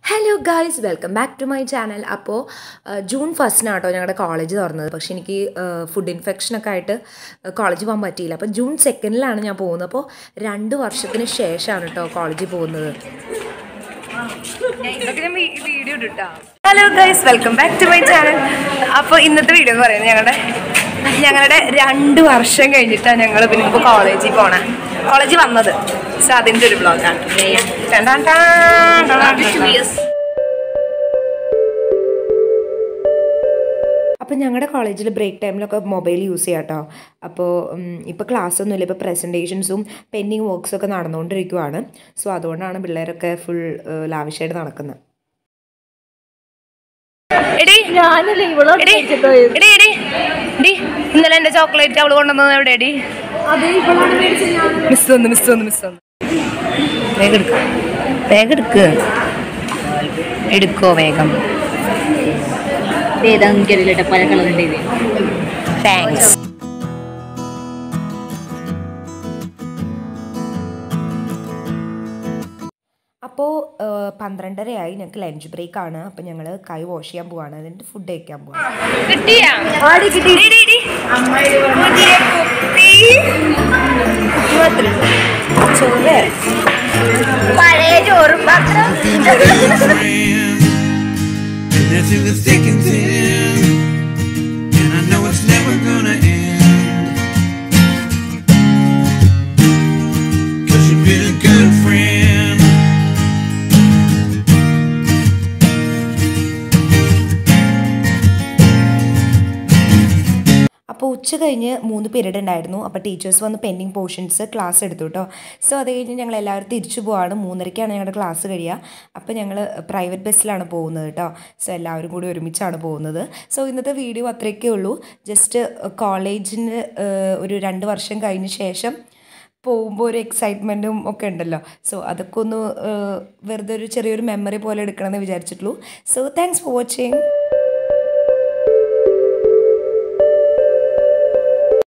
Hello guys welcome back to my channel അപ്പോൾ June ഫസ്റ്റിനാണ് കേട്ടോ ഞങ്ങളുടെ കോളേജ് തുറന്നത് പക്ഷേ എനിക്ക് ഫുഡ് ഇൻഫെക്ഷനൊക്കെ ആയിട്ട് കോളേജിൽ പോകാൻ പറ്റിയില്ല അപ്പോൾ ജൂൺ സെക്കൻഡിലാണ് ഞാൻ പോകുന്നത് അപ്പോൾ രണ്ട് വർഷത്തിന് ശേഷമാണ് കേട്ടോ കോളേജിൽ പോകുന്നത് വീഡിയോ ഇട്ടാ hello guys welcome back to my channel അപ്പോൾ ഇന്നത്തെ വീഡിയോ എന്ന് പറയുന്നത് ഞങ്ങളുടെ ഞങ്ങളുടെ രണ്ട് വർഷം കഴിഞ്ഞിട്ടാണ് ഞങ്ങൾ പിന്നെ ഇപ്പോൾ കോളേജിൽ പോണേ കോളേജിൽ വന്നത് സോ അതിൻ്റെ ഒരു ബ്ലോഗാണ് അപ്പോൾ ഞങ്ങളുടെ കോളേജിൽ ബ്രേക്ക് ടൈമിലൊക്കെ മൊബൈൽ യൂസ് ചെയ്യാം കേട്ടോ അപ്പോൾ ഇപ്പോൾ ക്ലാസ് ഒന്നുമില്ല ഇപ്പോൾ പ്രസൻറ്റേഷൻസും പെൻഡിങ് വർക്ക്സൊക്കെ നടന്നുകൊണ്ടിരിക്കുവാണ് സോ അതുകൊണ്ടാണ് പിള്ളേരൊക്കെ ഫുൾ ലാവിഷായിട്ട് നടക്കുന്നത് എടി ഞാനല്ലേ ഇവളോട് എടി എടി എടി എടി ഇന്നലെ എൻ്റെ ചോക്ലേറ്റ് അവള് കൊണ്ടുവന്നത് എവിടെ എടി അത് ഇവളോട് മേടിച്ച ഞാൻ മിസ് വന്നു മിസ് വന്നു മിസ് വന്നു വേഗം എടുക്ക വേഗം എടുക്ക് എടുക്കോ വേഗം ഏതാ എനിക്കറിയില്ല പല കളറുണ്ട് ഇത് താങ്ക്സ് അപ്പോൾ പന്ത്രണ്ടരയായി ഞങ്ങൾക്ക് ലഞ്ച് ബ്രേക്ക് ആണ് അപ്പോൾ ഞങ്ങൾ കൈ വാഷ് ചെയ്യാൻ പോവാണ് എന്നിട്ട് ഫുഡ് കഴിക്കാൻ പോവാണ് കിട്ടിയാ ആടി കിട്ടി ചോറ് പഴയ ചോറും പാത്രം And that's in the thick and thin. And I know it's never gonna end. Cause you've been a good friend. അപ്പോൾ ഉച്ച കഴിഞ്ഞ് മൂന്ന് പീരീഡ് ഉണ്ടായിരുന്നു അപ്പോൾ ടീച്ചേഴ്സ് വന്ന് പെൻഡിങ് പോർഷൻസ് ക്ലാസ് എടുത്തു കേട്ടോ സോ അത് കഴിഞ്ഞ് ഞങ്ങൾ എല്ലാവരും തിരിച്ചു പോവാണ് മൂന്നരയ്ക്കാണ് ഞങ്ങളുടെ ക്ലാസ് കഴിയുക അപ്പോൾ ഞങ്ങൾ പ്രൈവറ്റ് ബസ്സിലാണ് പോകുന്നത് കേട്ടോ സോ എല്ലാവരും കൂടി ഒരുമിച്ചാണ് പോകുന്നത് സോ ഇന്നത്തെ വീഡിയോ അത്രയൊക്കെ ഉള്ളൂ ജസ്റ്റ് കോളേജിന് ഒരു രണ്ട് വർഷം കഴിഞ്ഞ ശേഷം പോകുമ്പോൾ ഒരു എക്സൈറ്റ്മെൻറ്റും ഒക്കെ ഉണ്ടല്ലോ സോ അതൊക്കെ ഒന്ന് ഏഹ്, വെറുതെ ഒരു ചെറിയൊരു മെമ്മറി പോലെ എടുക്കണമെന്ന് വിചാരിച്ചിട്ടുള്ളൂ സോ താങ്ക്സ് ഫോർ വാച്ചിങ്